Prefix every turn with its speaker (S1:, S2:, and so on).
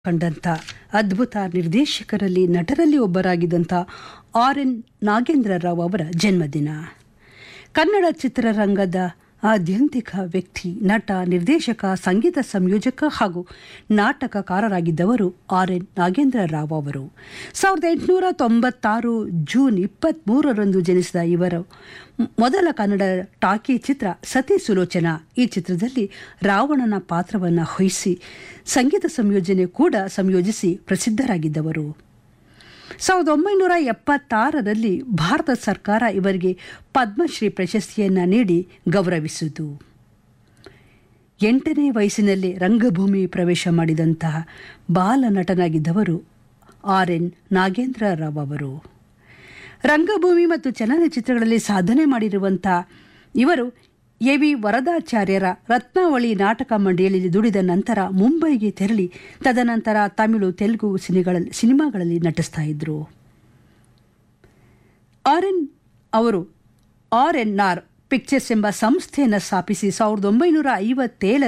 S1: ಕಂಡಂಥ ಅದ್ಭುತ ನಿರ್ದೇಶಕರಲ್ಲಿ ನಟರಲ್ಲಿ ಒಬ್ಬರಾಗಿದ್ದಂಥ ಆರ್ ಎನ್ ನಾಗೇಂದ್ರ ರಾವ್ ಅವರ ಜನ್ಮದಿನ ಕನ್ನಡ ಚಿತ್ರರಂಗದ ಆದ್ಯಂತಿಕ ವ್ಯಕ್ತಿ ನಟ ನಿರ್ದೇಶಕ ಸಂಗೀತ ಸಂಯೋಜಕ ಹಾಗೂ ನಾಟಕಕಾರರಾಗಿದ್ದವರು ಆರ್ ಎನ್ ನಾಗೇಂದ್ರ ರಾವ್ ಅವರು ಸಾವಿರದ ಎಂಟುನೂರ ತೊಂಬತ್ತಾರು ಜೂನ್ ಇಪ್ಪತ್ತ್ಮೂರರಂದು ಜನಿಸಿದ ಇವರು ಮೊದಲ ಕನ್ನಡ ಟಾಕಿ ಚಿತ್ರ ಸತಿ ಸುಲೋಚನಾ ಈ ಚಿತ್ರದಲ್ಲಿ ರಾವಣನ ಪಾತ್ರವನ್ನು ವಹಿಸಿ ಸಂಗೀತ ಸಂಯೋಜನೆ ಕೂಡ ಸಂಯೋಜಿಸಿ ಪ್ರಸಿದ್ಧರಾಗಿದ್ದವರು ಸಾವಿರದ ಒಂಬೈನೂರ ಎಪ್ಪತ್ತಾರರಲ್ಲಿ ಭಾರತ ಸರ್ಕಾರ ಇವರಿಗೆ ಪದ್ಮಶ್ರೀ ಪ್ರಶಸ್ತಿಯನ್ನು ನೀಡಿ ಗೌರವಿಸಿತು ಎಂಟನೇ ವಯಸ್ಸಿನಲ್ಲಿ ರಂಗಭೂಮಿ ಪ್ರವೇಶ ಮಾಡಿದಂತಹ ಬಾಲ ನಟನಾಗಿದ್ದವರು ಆರ್ ಎನ್ ನಾಗೇಂದ್ರ ರಾವ್ ಅವರು ರಂಗಭೂಮಿ ಮತ್ತು ಚಲನಚಿತ್ರಗಳಲ್ಲಿ ಸಾಧನೆ ಮಾಡಿರುವಂಥ ಇವರು ಎ ವಿ ವರದಾಚಾರ್ಯರ ರತ್ನಾವಳಿ ನಾಟಕ ಮಂಡಳಿಯಲ್ಲಿ ದುಡಿದ ನಂತರ ಮುಂಬೈಗೆ ತೆರಳಿ ತದನಂತರ ತಮಿಳು ತೆಲುಗು ಸಿನಿಗಳಲ್ಲಿ ಸಿನಿಮಾಗಳಲ್ಲಿ ನಟಿಸ್ತಾ ಇದ್ದರು ಆರ್ ಎನ್ ಅವರು ಆರ್ ಎನ್ ಆರ್ ಪಿಕ್ಚರ್ಸ್ ಎಂಬ ಸಂಸ್ಥೆಯನ್ನು ಸ್ಥಾಪಿಸಿ ಸಾವಿರದ ಒಂಬೈನೂರ ಐವತ್ತೇಳರ